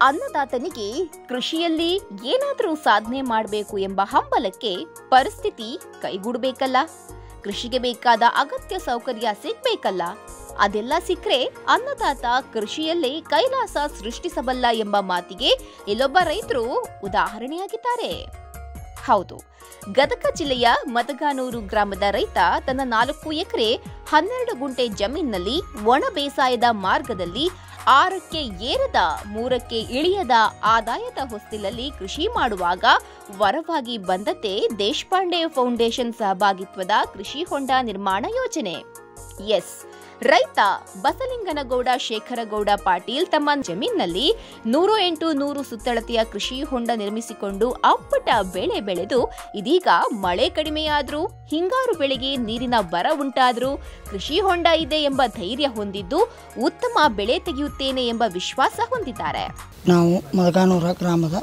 ಅನ್ನದಾತನಿಗೆ ಕೃಷಿಯಲ್ಲಿ ಏನಾದರೂ ಸಾಧನೆ ಮಾಡಬೇಕು ಎಂಬ ಹಂಬಲಕ್ಕೆ ಪರಿಸ್ಥಿತಿ ಕೈಗೂಡಬೇಕಲ್ಲ ಕೃಷಿಗೆ ಬೇಕಾದ ಅಗತ್ಯ ಸೌಕರ್ಯ ಸಿಗ್ಬೇಕಲ್ಲ ಅದೆಲ್ಲ ಸಿಕ್ಕರೆ ಅನ್ನದಾತ ಕೃಷಿಯಲ್ಲೇ ಕೈಲಾಸ ಸೃಷ್ಟಿಸಬಲ್ಲ ಎಂಬ ಮಾತಿಗೆ ಇಲ್ಲೊಬ್ಬ ರೈತರು ಉದಾಹರಣೆಯಾಗಿದ್ದಾರೆ ಹೌದು ಗದಗ ಜಿಲ್ಲೆಯ ಮದಗಾನೂರು ಗ್ರಾಮದ ರೈತ ತನ್ನ ನಾಲ್ಕು ಎಕರೆ ಹನ್ನೆರಡು ಗುಂಟೆ ಜಮೀನಿನಲ್ಲಿ ಒಣ ಬೇಸಾಯದ ಮಾರ್ಗದಲ್ಲಿ ಆರಕ್ಕೆ ಏರದ ಮೂರಕ್ಕೆ ಇಳಿಯದ ಆದಾಯದ ಹೊಸ್ತಿಲಲ್ಲಿ ಕೃಷಿ ಮಾಡುವಾಗ ವರವಾಗಿ ಬಂದದ್ದೇ ದೇಶಪಾಂಡೆ ಫೌಂಡೇಶನ್ ಸಹಭಾಗಿತ್ವದ ಕೃಷಿ ಹೊಂಡ ನಿರ್ಮಾಣ ಯೋಜನೆ ಎಸ್ ರೈತ ಬಸಲಿಂಗನಗೌಡ ಶೇಖರಗೌಡ ಪಾಟೀಲ್ ತಮ್ಮ ಜಮೀನಿನಲ್ಲಿ ನೂರು ಎಂಟು ನೂರು ಸುತ್ತಳತೆಯ ಕೃಷಿ ಹೊಂಡ ನಿರ್ಮಿಸಿಕೊಂಡು ಅಪ್ಪಟ ಬೆಳೆ ಬೆಳೆದು ಇದೀಗ ಮಳೆ ಕಡಿಮೆಯಾದ್ರೂ ಹಿಂಗಾರು ಬೆಳೆಗೆ ನೀರಿನ ಬರ ಉಂಟಾದ್ರೂ ಕೃಷಿ ಹೊಂಡ ಇದೆ ಎಂಬ ಧೈರ್ಯ ಹೊಂದಿದ್ದು ಉತ್ತಮ ಬೆಳೆ ತೆಗೆಯುತ್ತೇನೆ ಎಂಬ ವಿಶ್ವಾಸ ಹೊಂದಿದ್ದಾರೆ ನಾವು ಮದಗಾನೂರ ಗ್ರಾಮದ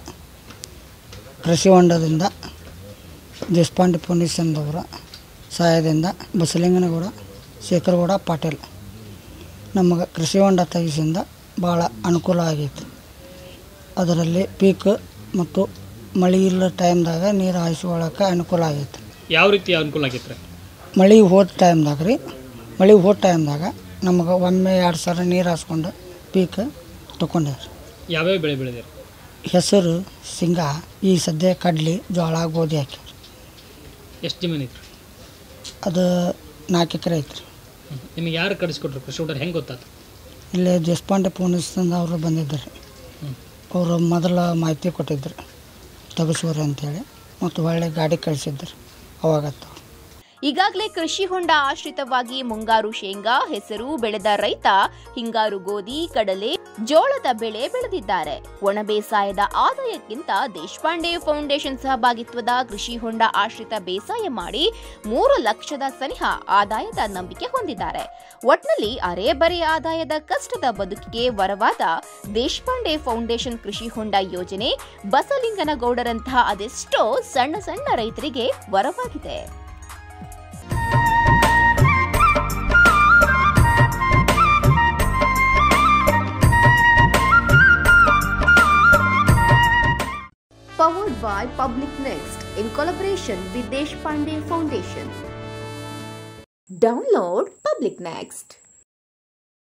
ಕೃಷಿ ಹೊಂಡದಿಂದ ದೇಶಪಾಂಡೆ ಫೌಂಡೇಶನ್ದವರ ಸಹಾಯದಿಂದ ಬಸಲಿಂಗನಗೌಡ ಶೇಖರಗೌಡ ಪಾಟೀಲ್ ನಮಗೆ ಕೃಷಿ ಹೊಂಡ ತೆಗಿಸಿಂದ ಭಾಳ ಅನುಕೂಲ ಆಗೈತಿ ಅದರಲ್ಲಿ ಪೀಕ್ ಮತ್ತು ಮಳೆ ಇಲ್ಲ ಟೈಮ್ದಾಗ ನೀರು ಹಾಯಿಸ್ಕೊಳ್ಳೋಕೆ ಅನುಕೂಲ ಆಗೈತಿ ಯಾವ ರೀತಿ ಅನುಕೂಲ ಆಗೈತ್ರಿ ಮಳೆ ಹೋದ ಟೈಮ್ದಾಗ ರೀ ಮಳೆ ಹೋದ ಟೈಮ್ದಾಗ ನಮಗೆ ಒಮ್ಮೆ ಎರಡು ಸಲ ನೀರು ಹಾಸ್ಕೊಂಡು ಪೀಕ್ ತೊಗೊಂಡೇವ್ರಿ ಯಾವ್ಯಾವ ಬೆಳೆ ಬೆಳೆದಿರಿ ಹೆಸರು ಶೇಂಗಾ ಈ ಸದ್ಯ ಕಡ್ಲಿ ಜೋಳ ಗೋಧಿ ಹಾಕ್ಯಾರ ಎಷ್ಟು ಜಮೀನು ಐತ್ರಿ ಅದು ನಾಲ್ಕು ಎಕರೆ ಐತ್ರಿ ನಿಮಗೆ ಯಾರು ಕಳಿಸ್ಕೊಟ್ರು ಕೃಷಿ ಹೊಂಡ ಹೆಂಗೆ ಗೊತ್ತಾಯ್ತು ಇಲ್ಲೇ ದೇಶಪಾಂಡೆ ಪೂರ್ಣಿಸ್ದಿಂದ ಅವರು ಬಂದಿದ್ದರು ಹ್ಮ್. ಅವರು ಮೊದಲ ಮಾಹಿತಿ ಕೊಟ್ಟಿದ್ರು ತಗಸೂರಿ ಅಂತೇಳಿ ಮತ್ತು ಒಳ್ಳೆ ಗಾಡಿ ಕಳಿಸಿದ್ರು ಅವಾಗತ್ತು ಈಗಾಗಲೇ ಕೃಷಿ ಹೊಂಡ ಆಶ್ರಿತವಾಗಿ ಮುಂಗಾರು ಶೇಂಗಾ ಹೆಸರು ಬೆಳೆದ ರೈತ ಹಿಂಗಾರು ಗೋಧಿ ಕಡಲೆ ಜೋಳದ ಬೆಳೆ ಬೆಳೆದಿದ್ದಾರೆ ಒಣ ಬೇಸಾಯದ ಆದಾಯಕ್ಕಿಂತ ದೇಶಪಾಂಡೆ ಫೌಂಡೇಶನ್ ಸಹಭಾಗಿತ್ವದ ಕೃಷಿ ಹೊಂಡ ಆಶ್ರಿತ ಬೇಸಾಯ ಮಾಡಿ ಮೂರು ಲಕ್ಷದ ಸನಿಹ ಆದಾಯದ ನಂಬಿಕೆ ಹೊಂದಿದ್ದಾರೆ ಒಟ್ನಲ್ಲಿ ಅರೆ ಬರೆ ಆದಾಯದ ಕಷ್ಟದ ಬದುಕಿಗೆ ವರವಾದ ದೇಶಪಾಂಡೆ ಫೌಂಡೇಶನ್ ಕೃಷಿ ಹೊಂಡ ಯೋಜನೆ ಬಸಲಿಂಗನಗೌಡರಂತಹ ಅದೆಷ್ಟೋ ಸಣ್ಣ ಸಣ್ಣ ರೈತರಿಗೆ ವರವಾಗಿದೆ Powered by Public Next in collaboration with Deshpande Foundation. Download Public Next.